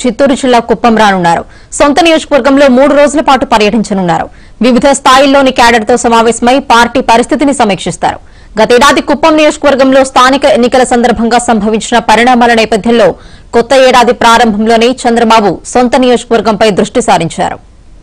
చిత్తూరు జిల్లా కుప్పం రానున్నారు సొంత నియోజకవర్గంలో మూడు రోజుల పాటు పర్యటించనున్నారు వివిధ స్థాయిల్లోని క్యాడర్తో సమావేశమై పార్టీ పరిస్థితిని సమీక్షిస్తారు గతేడాది కుప్పం నియోజకవర్గంలో స్థానిక ఎన్నికల సందర్భంగా సంభవించిన పరిణామాల నేపథ్యంలో కొత్త ఏడాది ప్రారంభంలోనే చంద్రబాబు సొంత నియోజకవర్గంపై దృష్టి సారించారు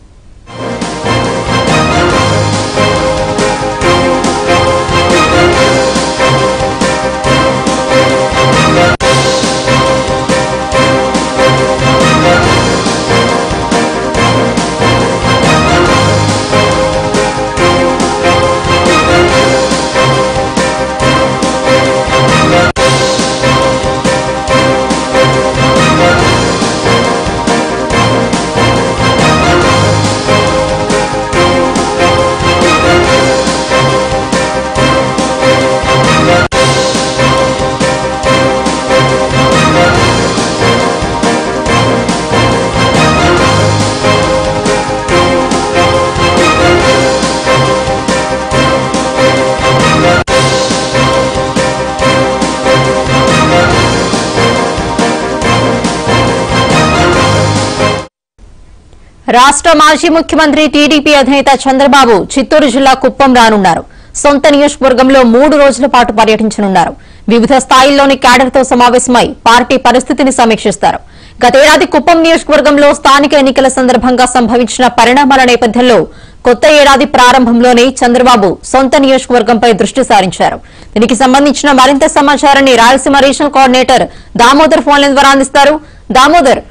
రాష్ట్ర మాజీ ముఖ్యమంత్రి టీడీపీ అధినేత చంద్రబాబు చిత్తూరు జిల్లా కుప్పం రానున్నారు సొంత నియోజకవర్గంలో మూడు రోజుల పాటు పర్యటించనున్నారు వివిధ స్థాయిల్లోని క్యాడర్తో సమావేశమై పార్టీ పరిస్థితిని సమీక్షిస్తారు గతేడాది కుప్పం నియోజకవర్గంలో స్థానిక ఎన్నికల సందర్భంగా సంభవించిన పరిణామాల నేపథ్యంలో కొత్త ఏడాది ప్రారంభంలోనే చంద్రబాబు సొంత నియోజకవర్గంపై దృష్టి సారించారు దీనికి సంబంధించిన మరింత సమాచారాన్ని Rayalaseema regional coordinator Damodar phone line ద్వారా అందిస్తారు దామోదర్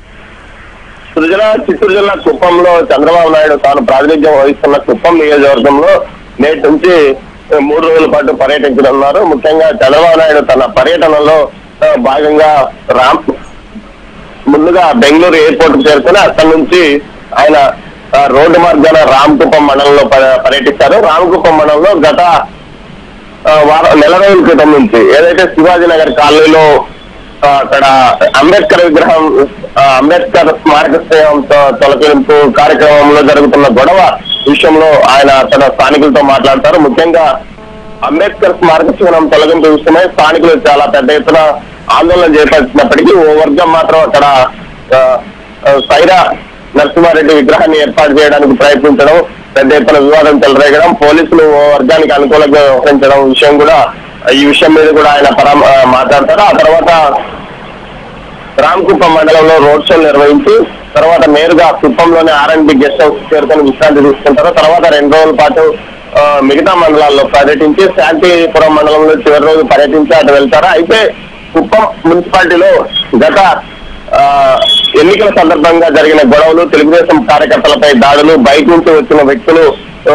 సృజన చిత్తూరు జిల్లా కుప్పంలో చంద్రబాబు నాయుడు తాను ప్రాతినిధ్యం వహిస్తున్న కుప్పం నియోజకవర్గంలో నేటి నుంచి ఆ, మూడు రోజుల పాటు పర్యటించనున్నారు ముఖ్యంగా చంద్రబాబు నాయుడు తన పర్యటనలో ఆ, భాగంగా రామ్ ముందుగా బెంగళూరు ఎయిర్పోర్ట్ కు చేరుకుని అక్కడి నుంచి ఆయన ఆ, రోడ్డు మార్గాన రామకుప్పం మండలంలో ప- పర్యటిస్తారు రామకుప్పం మండలంలో గత ఆ, వారం నెల రోజుల క్రితం నుంచి ఏదైతే శివాజీనగర్ కాలనీలో ఆ, అక్కడ అంబేద్కర్ విగ్రహం ఆ, అంబేద్కర్ స్మారక స్నేహం తొ- తొలగింపు కార్యక్రమంలో జరుగుతున్న గొడవ విషయంలో ఆయన తన స్థానికులతో మాట్లాడతారు ముఖ్యంగా అంబేద్కర్ స్మారక చిహ్నం తొలగింపు విషయమై స్థానికులు చాలా పెద్ద ఎత్తున ఆందోళన చేపట్టినప్పటికీ ఓ వర్గం మాత్రం అక్కడ ఆ, ఆ, సైరా నరసింహారెడ్డి విగ్రహాన్ని ఏర్పాటు చేయడానికి ప్రయత్నించడం పెద్ద ఎత్తున వివాదం చెలరేగడం పోలీసులు ఓ వర్గానికి అనుకూలంగా వ్యవహరించడం విషయం కూడా ఈ విషయం మీద కూడా ఆయన పరా ఆ, మాట్లాడతారు ఆ తర్వాత రామకుప్పం మండలంలో రోడ్ షోలు నిర్వహించి తర్వాత నేరుగా కుప్పంలోని ఆర్ఎండ్బి గెస్ట్ హౌస్ చేరుకొని విశ్రాంతి తీసుకుంటారు తర్వాత రెండు రోజుల పాటు ఆ, మిగతా మండలాల్లో పర్యటించి శాంతిపురం మండలంలో చివరి రోజు పర్యటించి అటు వెళ్తారు అయితే కుప్పం మున్సిపాలిటీలో గత ఆ, ఎన్నికల సందర్భంగా జరిగిన గొడవలు తెలుగుదేశం కార్యకర్తలపై దాడులు బయట నుంచి వచ్చిన వ్యక్తులు ఆ,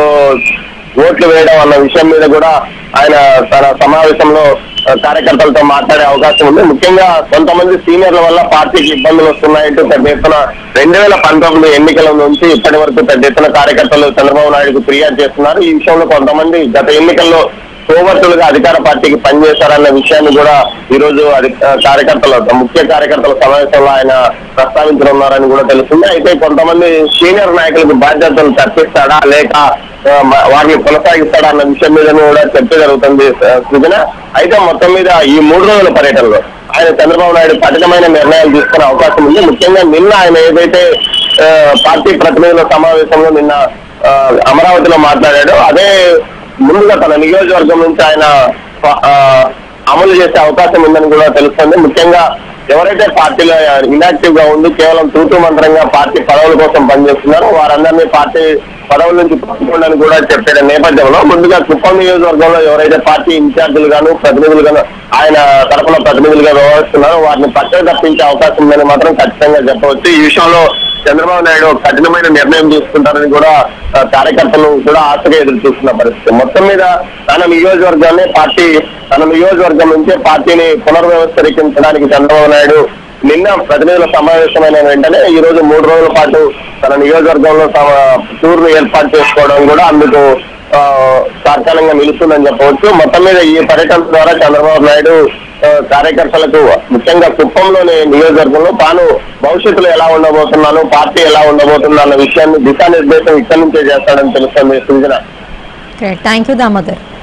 ఓట్లు వేయడం అన్న విషయం మీద కూడా ఆయన తన సమావేశంలో ఆ, కార్యకర్తలతో మాట్లాడే అవకాశం ఉంది ముఖ్యంగా కొంతమంది సీనియర్ల వల్ల పార్టీకి ఇబ్బందులు వస్తున్నాయంటూ పెద్ద ఎత్తున రెండు వేల పంతొమ్మిది ఎన్నికల నుంచి ఇప్పటి వరకు పెద్ద ఎత్తున కార్యకర్తలు చంద్రబాబు నాయుడుకు ఫిర్యాదు చేస్తున్నారు ఈ విషయంలో కొంతమంది గత ఎన్నికల్లో కోవర్టులుగా అధికార పార్టీకి పనిచేశారన్న విషయాన్ని కూడా ఈ రోజు అధి- ఆ, కార్యకర్తల ముఖ్య కార్యకర్తల సమావేశంలో ఆయన ప్రస్తావించనున్నారని కూడా తెలుస్తుంది అయితే కొంతమంది సీనియర్ నాయకులకు బాధ్యతలు తప్పిస్తాడా లేక ఆ, మ- వారిని కొనసాగిస్తాడా అన్న విషయం మీద కూడా చర్చ జరుగుతుంది ఆ, సృజన అయితే మొత్తం మీద ఈ మూడు రోజుల పర్యటనలో ఆయన చంద్రబాబు నాయుడు కఠినమైన నిర్ణయాలు తీసుకునే అవకాశం ఉంది ముఖ్యంగా నిన్న ఆయన ఏదైతే ఆ, పార్టీ ప్రతినిధుల సమావేశంలో నిన్న ఆ, అమరావతిలో మాట్లాడాడో అదే ముందుగా తన నియోజకవర్గం నుంచి ఆయన ఆ, అమలు చేసే అవకాశం ఉందని కూడా తెలుస్తుంది ముఖ్యంగా ఎవరైతే పార్టీలో ఇనాక్టివ్ గా ఉండి కేవలం తూతూ మంత్రంగా పార్టీ పదవుల కోసం పనిచేస్తున్నారో వారందరినీ పార్టీ పదవుల నుంచి పట్టుకోండి కూడా చెప్పిన నేపథ్యంలో ముందుగా కుప్పం నియోజకవర్గంలో ఎవరైతే పార్టీ ఇన్ఛార్జీలు గాను ప్రతినిధులు గాను ఆయన తరఫున ప్రతినిధులుగా వ్యవహరిస్తున్నారో వారిని పక్కన తప్పించే అవకాశం ఉందని మాత్రం ఖచ్చితంగా చెప్పవచ్చు ఈ విషయంలో చంద్రబాబు నాయుడు కఠినమైన నిర్ణయం తీసుకుంటారని కూడా ఆ, కార్యకర్తలు కూడా ఆశగా ఎదురు చూస్తున్న పరిస్థితి మొత్తం మీద తన నియోజకవర్గాన్ని పార్టీ తన నియోజకవర్గం నుంచే పార్టీని పునర్వ్యవస్థీకరించడానికి చంద్రబాబు నాయుడు నిన్న ప్రతినిధుల సమావేశమైన వెంటనే ఈ రోజు మూడు రోజుల పాటు తన నియోజకవర్గంలో తమ టూర్ను ఏర్పాటు చేసుకోవడం కూడా అందుకు ఆ, తాత్కాలికంగా నిలుస్తుందని చెప్పవచ్చు మొత్తం మీద ఈ పర్యటన ద్వారా చంద్రబాబు నాయుడు ఆ, కార్యకర్తలకు ముఖ్యంగా కుప్పంలోని నియోజకవర్గంలో తాను భవిష్యత్తులో ఎలా ఉండబోతున్నాను పార్టీ ఎలా ఉండబోతున్నా అన్న విషయాన్ని దిశానిర్దేశం ఇక్కడి నుంచే చేస్తాడని తెలుస్తుంది సృజన థ్యాంక్ యూ దామోదర్